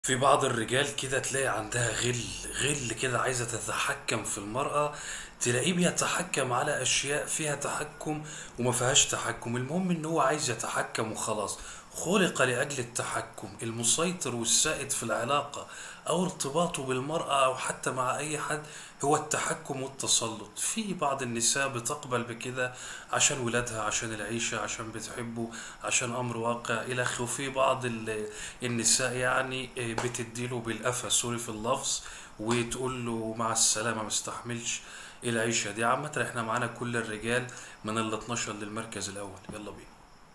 في بعض الرجال كده تلاقي عندها غل غل كده عايزة تتحكم في المرأة تلاقيه بيتحكم على أشياء فيها تحكم وما فيهاش تحكم المهم إن هو عايز يتحكم وخلاص خلق لأجل التحكم المسيطر والسائد في العلاقة أو ارتباطه بالمرأة أو حتى مع أي حد هو التحكم والتسلط في بعض النساء بتقبل بكده عشان ولادها عشان العيشة عشان بتحبه عشان أمر واقع إلى آخره وفي بعض ال- النساء يعني آه، بتديله بالقفا سوري في اللفظ وتقول له مع السلامة مستحملش العيشة دي عامة احنا معانا كل الرجال من ال 12 للمركز الأول يلا بينا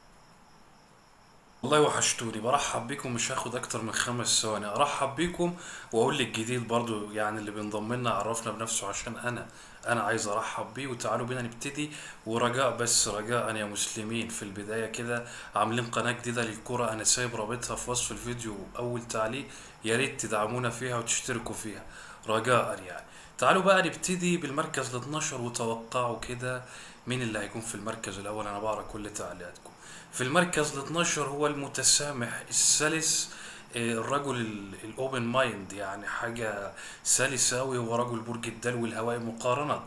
والله وحشتوني برحب بيكم مش هاخد اكتر من خمس ثواني ارحب بيكم واقول لك جديد برضو يعني اللي بينضم لنا عرفنا بنفسه عشان انا انا عايز ارحب بيه وتعالوا بينا نبتدي ورجاء بس رجاء يا مسلمين في البداية كده عاملين قناة جديدة للكرة انا سايب رابطها في وصف الفيديو اول تعليق يا ريت تدعمونا فيها وتشتركوا فيها رجاء يعني تعالوا بقى نبتدي بالمركز ال 12 وتوقعوا كده مين اللي هيكون في المركز الاول انا بقرا كل تعليقاتكم في المركز ال 12 هو المتسامح السلس آه، الرجل الاوبن مايند يعني حاجة سلسة أوي هو رجل برج الدلو الهوائي مقارنة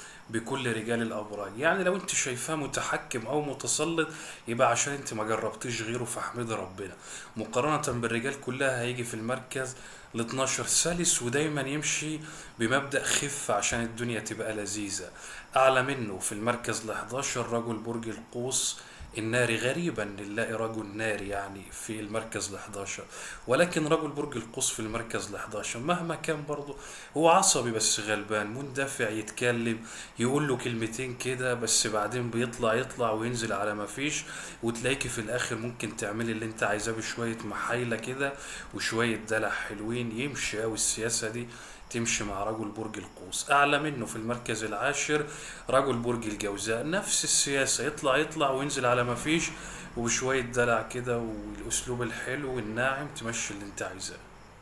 بكل رجال الأبراج يعني لو انت شايفاه متحكم أو متسلط يبقى عشان انت ما جربتيش غيره فاحمدي ربنا مقارنة بالرجال كلها هيجي في المركز ال 12 سلس ودايما يمشي بمبدأ خف عشان الدنيا تبقى لذيذة أعلى منه في المركز ال 11 رجل برج القوس الناري غريبا نلاقي رجل ناري يعني في المركز ال 11 ولكن رجل برج القوس في المركز ال 11 مهما كان برضه هو عصبي بس غلبان مندفع يتكلم يقول له كلمتين كده بس بعدين بيطلع يطلع وينزل على ما فيش وتلاقيكي في الاخر ممكن تعملي اللي انت عايزاه بشوية محايلة كده وشوية دلع حلوين يمشي اوي السياسة دي تمشي مع رجل برج القوس اعلى منه في المركز العاشر رجل برج الجوزاء نفس السياسة يطلع يطلع وينزل على ما فيش وبشوية دلع كده والاسلوب الحلو والناعم تمشي اللي انت عايزاه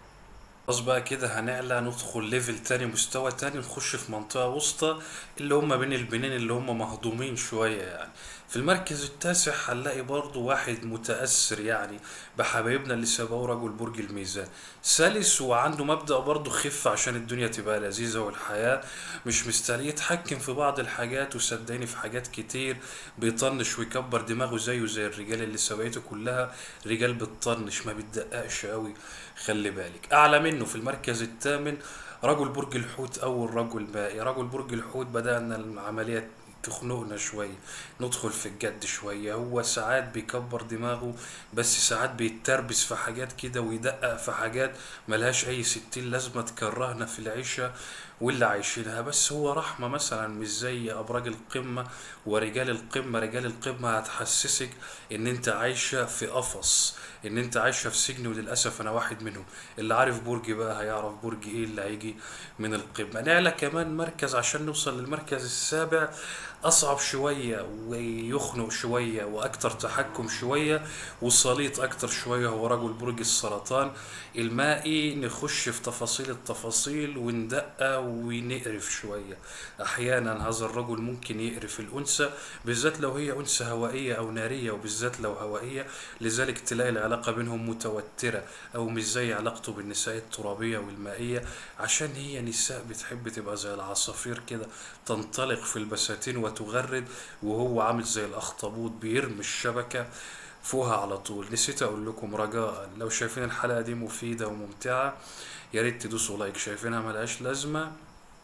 خلاص بقى كده هنعلى ندخل ليفل تاني مستوى تاني نخش في منطقة وسطى اللي هم بين البنين اللي هم مهضومين شوية يعني في المركز التاسع هنلاقي برضو واحد متأثر يعني بحبايبنا اللي سبقوا رجل برج الميزان سلس وعنده مبدأ برضو خف عشان الدنيا تبقى لذيذة والحياة مش مستني يتحكم في بعض الحاجات وصدقني في حاجات كتير بيطنش ويكبر دماغه زيه زي الرجال اللي سبقته كلها رجال بتطنش ما بتدققش قوي خلي بالك اعلى منه في المركز الثامن رجل برج الحوت اول رجل مائي رجل برج الحوت بدأنا العملية تخنقنا شوية ندخل في الجد شوية هو ساعات بيكبر دماغه بس ساعات بيتربس في حاجات كده ويدقق في حاجات ملهاش أي ستين لازمة تكرهنا في العيشة واللي عايشينها بس هو رحمة مثلا مش زي أبراج القمة ورجال القمة رجال القمة هتحسسك إن أنت عايشة في قفص إن أنت عايشة في سجن وللأسف أنا واحد منهم اللي عارف برج بقى هيعرف برج إيه اللي هيجي من القمة نعلى كمان مركز عشان نوصل للمركز السابع أصعب شوية ويخنق شوية وأكتر تحكم شوية وسليط أكتر شوية هو رجل برج السرطان المائي نخش في تفاصيل التفاصيل وندقق ونقرف شوية أحيانا هذا الرجل ممكن يقرف الأنثى بالذات لو هي أنثى هوائية أو نارية وبالذات لو هوائية لذلك تلاقي العلاقة بينهم متوترة أو مش زي علاقته بالنساء الترابية والمائية عشان هي نساء بتحب تبقى زي العصافير كده تنطلق في البساتين وتغرد وهو عامل زي الأخطبوط بيرمي الشبكة فوقها على طول نسيت أقول لكم رجاء لو شايفين الحلقة دي مفيدة وممتعة يا ريت تدوسوا لايك شايفينها ملهاش لازمة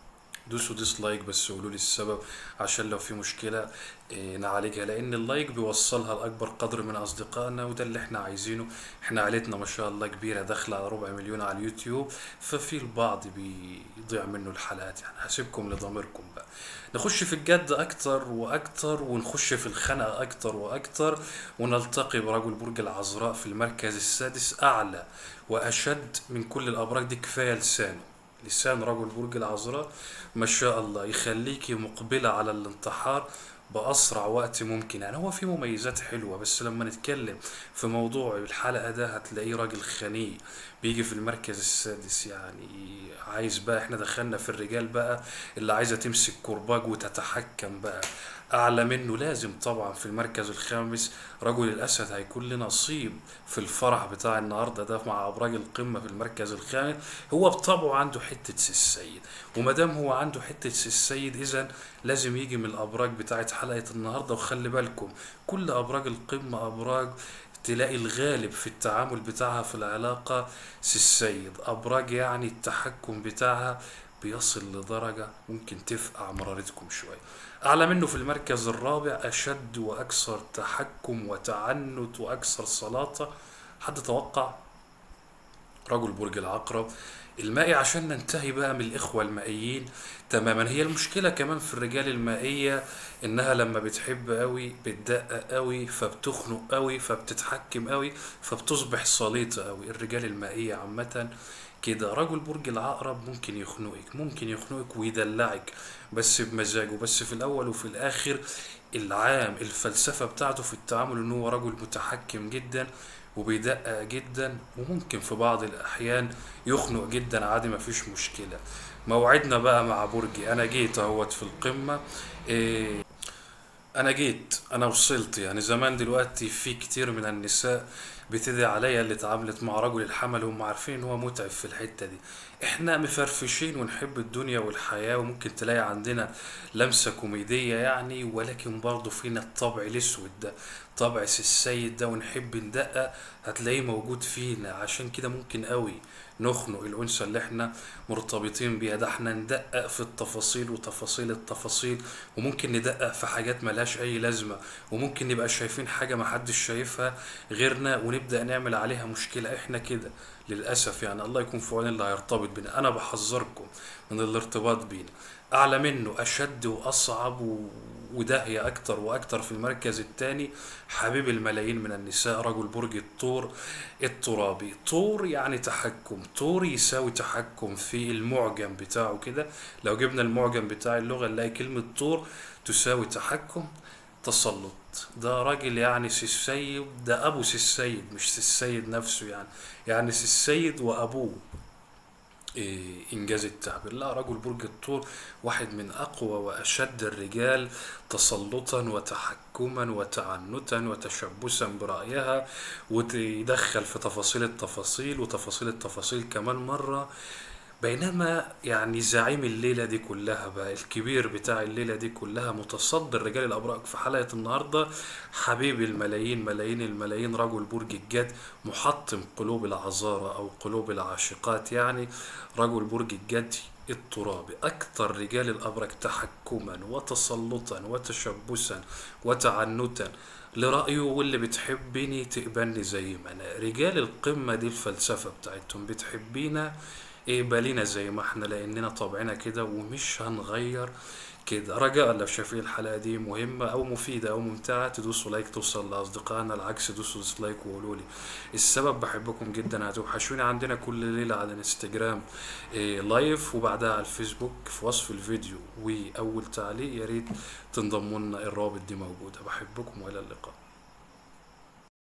دوسوا ديسلايك بس قولوا لي السبب عشان لو في مشكلة إيه، نعالجها لأن اللايك بيوصلها لأكبر قدر من أصدقائنا وده اللي احنا عايزينه احنا عيلتنا ما شاء الله كبيرة داخلة على ربع مليون على اليوتيوب ففي البعض بيضيع منه الحلقات يعني هسيبكم لضميركم بقى نخش في الجد أكتر وأكتر ونخش في الخنقة أكتر وأكتر ونلتقي برجل برج العذراء في المركز السادس أعلى وأشد من كل الأبراج دي كفاية لسانه لسان رجل برج العذراء ما شاء الله يخليكي مقبلة على الانتحار بأسرع وقت ممكن يعني هو في مميزات حلوة بس لما نتكلم في موضوع الحلقة ده هتلاقيه راجل خنيق بيجي في المركز السادس يعني عايز بقى احنا دخلنا في الرجال بقى اللي عايزة تمسك كرباج وتتحكم بقى اعلى منه لازم طبعا في المركز الخامس رجل الاسد هيكون له نصيب في الفرح بتاع النهارده ده مع ابراج القمه في المركز الخامس هو بطبعه عنده حته سي السيد وما دام هو عنده حته سي السيد اذا لازم يجي من الابراج بتاعت حلقه النهارده وخلي بالكم كل ابراج القمه ابراج تلاقي الغالب في التعامل بتاعها في العلاقة سي السيد أبراج يعني التحكم بتاعها بيصل لدرجة ممكن تفقع مرارتكم شوية أعلى منه في المركز الرابع أشد وأكثر تحكم وتعنت وأكثر سلاطة حد توقع رجل برج العقرب المائي عشان ننتهي بقى من الإخوة المائيين تماما هي المشكلة كمان في الرجال المائية إنها لما بتحب قوي بتدقق قوي فبتخنق قوي فبتتحكم قوي فبتصبح سليطة قوي الرجال المائية عامة كده رجل برج العقرب ممكن يخنقك ممكن يخنقك ويدلعك بس بمزاجه بس في الأول وفي الآخر العام الفلسفة بتاعته في التعامل إن هو رجل متحكم جدا وبيدقق جدا وممكن في بعض الأحيان يخنق جدا عادي مفيش مشكلة موعدنا بقى مع برجي أنا جيت أهوت في القمة إيه انا جيت انا وصلت يعني زمان دلوقتي في كتير من النساء بتدعي عليا اللي اتعاملت مع رجل الحمل وهم عارفين ان هو متعب في الحته دي احنا مفرفشين ونحب الدنيا والحياه وممكن تلاقي عندنا لمسه كوميديه يعني ولكن برضه فينا الطبع الاسود ده طبع سي السيد ده ونحب ندقق هتلاقيه موجود فينا عشان كده ممكن قوي نخنق الانثى اللي احنا مرتبطين بيها ده احنا ندقق في التفاصيل وتفاصيل التفاصيل وممكن ندقق في حاجات ملهاش اي لازمه وممكن نبقى شايفين حاجه محدش شايفها غيرنا ونبدا نعمل عليها مشكله احنا كده للاسف يعني الله يكون في عون اللي هيرتبط بينا انا بحذركم من الارتباط بينا اعلى منه اشد واصعب و... وداهية أكتر وأكتر في المركز الثاني حبيب الملايين من النساء رجل برج الثور الترابي طور يعني تحكم طور يساوي تحكم في المعجم بتاعه كده لو جبنا المعجم بتاع اللغة نلاقي كلمة طور تساوي تحكم تسلط ده راجل يعني سي السيد ده أبو سي السيد مش سي السيد نفسه يعني يعني سي السيد وأبوه إيه، إنجاز التعبير لا رجل برج الثور واحد من أقوى وأشد الرجال تسلطا وتحكما وتعنتا وتشبثا برأيها ويدخل في تفاصيل التفاصيل وتفاصيل التفاصيل كمان مرة بينما يعني زعيم الليلة دي كلها بقى الكبير بتاع الليلة دي كلها متصدر رجال الأبراج في حلقة النهاردة حبيب الملايين ملايين الملايين رجل برج الجد محطم قلوب العذارى أو قلوب العاشقات يعني رجل برج الجد الترابي أكثر رجال الأبراج تحكما وتسلطا وتشبثا وتعنتا لرأيه واللي بتحبني تقبلني زي ما أنا رجال القمة دي الفلسفة بتاعتهم بتحبينا اقبلينا زي ما احنا لأننا طبعنا كده ومش هنغير كده رجاء لو شايفين الحلقة دي مهمة أو مفيدة أو ممتعة تدوسوا لايك توصل لأصدقائنا العكس دوسوا ديسلايك وقولوا لي السبب بحبكم جدا هتوحشوني عندنا كل ليلة على الانستجرام إيه لايف وبعدها على الفيسبوك في وصف الفيديو وأول تعليق يا ريت تنضموا لنا الرابط دي موجودة بحبكم وإلى اللقاء